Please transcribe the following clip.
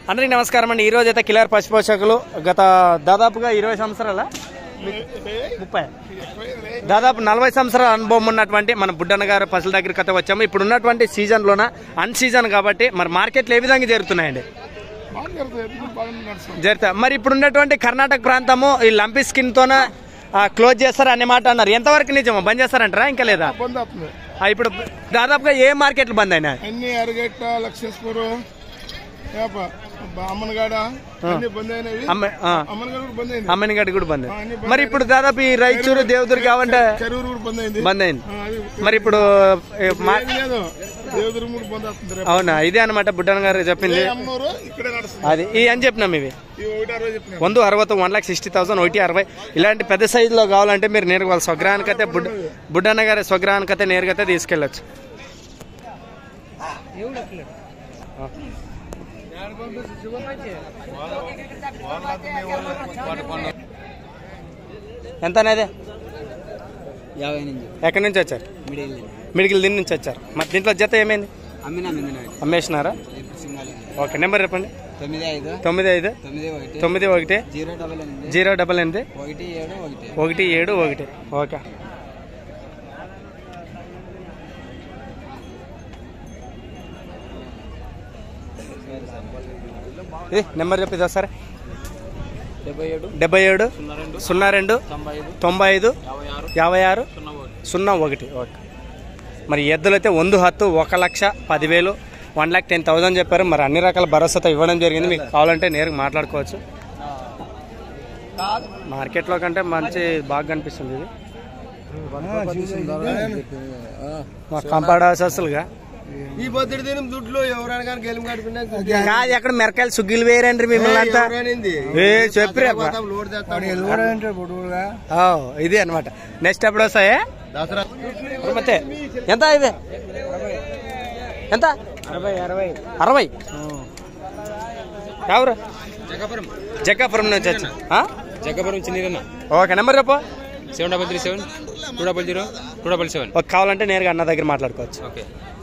అందరికీ నమస్కారం అండి ఈ రోజు అయితే కిలర్ పశుపోషకులు గత దాదాపుగా ఇరవై సంవత్సరాల ముప్పై దాదాపు నలభై సంవత్సరాల అనుభవం ఉన్నటువంటి మన బుడ్డన్న గారు పసుల దగ్గరికి అయితే వచ్చాము ఇప్పుడు ఉన్నటువంటి సీజన్లోన అన్ సీజన్ కాబట్టి మరి మార్కెట్లు ఏ విధంగా జరుగుతున్నాయండి బాగా జరుగుతుంది ఎప్పుడు బాగా నడుస్తుంది జరుగుతా మరి ఇప్పుడు ఉన్నటువంటి కర్ణాటక ప్రాంతము ఈ లంపి స్కిన్ తోన క్లోజ్ చేస్తారు అనే మాట అన్నారు ఎంతవరకు నిజమో బంద్ చేస్తారంటారా ఇంకా లేదా బంద్ అవుతుంది ఆ, ఇప్పుడు దాదాపుగా ఏ మార్కెట్లు బంద్ అయినా అన్ని అరగట్ట లక్ష్మీస్పూర్ ఏప అమ్మనగాడ అన్ని బంద్ అయినవి అమ్మ ఆ, అమ్మనగాడ కూడా బంద్ అయింది అమ్మనిగడ్డ కూడా బంద్ ఆ, అన్ని మరి ఇప్పుడు దాదాపు ఈ రైచూరు దేవదుర్గ అవంటే చెరువురు కూడా బంద్ అయింది బంద్ అయింది ఆ, అది మరి ఇప్పుడు ఏ, మా- ఏది లేదు దేవదుర్గం కూడా బంద్ అవుతుంది రేపు అవునా ఇదే అనమాట బుడ్డన్ గారు చెప్పింది అమ్మనూరు ఇక్కడే నడుస్తుంది అది ఈ అని చెప్పినాం ఇవి ఇవి ఒకటి అరవై చెప్పిన వంద అరవై వన్ లాక్ సిక్స్టీ థౌసండ్ ఒకటి అరవై ఇలాంటి పెద్ద సైజులో కావాలంటే మీరు నేరుగా వాళ్ళ స్వగ్రహానికి అయితే బుడ్డ బుడ్డన్న గారి స్వగ్రహానికి అయితే నేరుగా అయితే తీసుకెళ్ళచ్చు ఎంత అనేది యాభై నుంచి ఎక్కడి నుంచి వచ్చారు మిడిల్ మిడిగిల్ దీని నుంచి వచ్చారు మరి దీంట్లో జత ఏమైంది అమ్మినా మిందిన అమ్మేసినారా ఇప్పుడు సింగాలి ఓకే నెంబర్ చెప్పండి తొమ్మిది ఐదు తొమ్మిది ఐదు తొమ్మిది ఒకటి తొమ్మిది ఒకటి జీరో డబల్ ఎనిమిది జీరో డబల్ ఎనిమిది ఒకటి ఏడు ఒకటి ఒకటి ఏడు ఒకటి ఓకే ఇది నెంబర్ చెప్పి సరే డెబ్బై ఏడు డెబ్బై ఏడు సున్నా రెండు సున్నా రెండు తొంభై ఐదు తొంభై ఐదు యాభై ఆరు యాభై ఆరు సున్నా ఒకటి సున్నా ఒకటి ఓకే మరి ఎద్దులైతే వందు హత్తు ఒక లక్ష పదివేలు వన్ ల్యాక్ టెన్ థౌసండ్ చెప్పారు మరి అన్ని రకాల భరోసాతో ఇవ్వడం జరిగింది మీకు కావాలంటే నేరుగా మాట్లాడుకోవచ్చు మార్కెట్లో కంటే మంచి బాగా కనిపిస్తుంది ఇది మా కంపాడ అసలుగా ఈ పొద్దుటి దినం దుడ్లు ఎవరైనా కానీ గెలిం కట్టుకున్నా కాదు ఎక్కడ మిరకాయలు సుగ్గిలు వేరండి మిమ్మల్ని అంతా ఏ చెప్పిరే అబ్బా. లోడ్ తెస్తాడు ఓ, ఇది అనమాట నెక్స్ట్ ఎప్పుడు వస్తాయే దసరా ಮತ್ತೆ ఎంత ఇది ఎంత అరవై అరవై అరవై ఎవరు జగపురం జగ్గాపురం నుంచి వచ్చి ఆ? జగపురం చిన్నదన్న ఓకే నెంబర్ చెప్పు seven double three seven two double zero two double seven ఒక కావాలంటే నేరుగా అన్న దగ్గర మాట్లాడుకోవచ్చు ఓకే